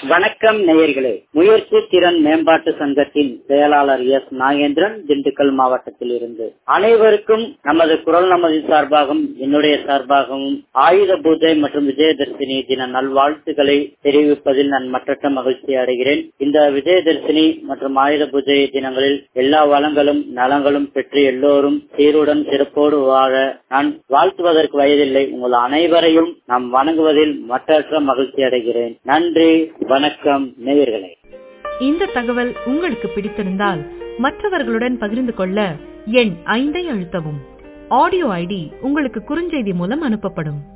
வணக்கம் நேயர்களே முயற்சி திறன் மேம்பாட்டு சங்கத்தின் செயலாளர் எஸ் நாகேந்திரன் திண்டுக்கல் மாவட்டத்தில் இருந்து அனைவருக்கும் நமது குரல் நமது சார்பாகவும் என்னுடைய சார்பாகவும் ஆயுத பூஜை மற்றும் விஜயதர்சினி தின நல்வாழ்த்துக்களை தெரிவிப்பதில் நான் மற்றற்ற மகிழ்ச்சி அடைகிறேன் இந்த விஜயதர்சினி மற்றும் ஆயுத பூஜை தினங்களில் எல்லா வளங்களும் நலங்களும் பெற்று எல்லோரும் சீருடன் சிறப்போடு வாழ நான் வாழ்த்துவதற்கு வயதில்லை உங்கள் அனைவரையும் நாம் வணங்குவதில் மற்றற்ற மகிழ்ச்சி அடைகிறேன் நன்றி வணக்கம் நேயர்களே இந்த தகவல் உங்களுக்கு பிடித்திருந்தால் மற்றவர்களுடன் பகிர்ந்து கொள்ள எண் ஐந்தை அழுத்தவும் ஆடியோ ஐடி உங்களுக்கு குறுஞ்செய்தி மூலம் அனுப்பப்படும்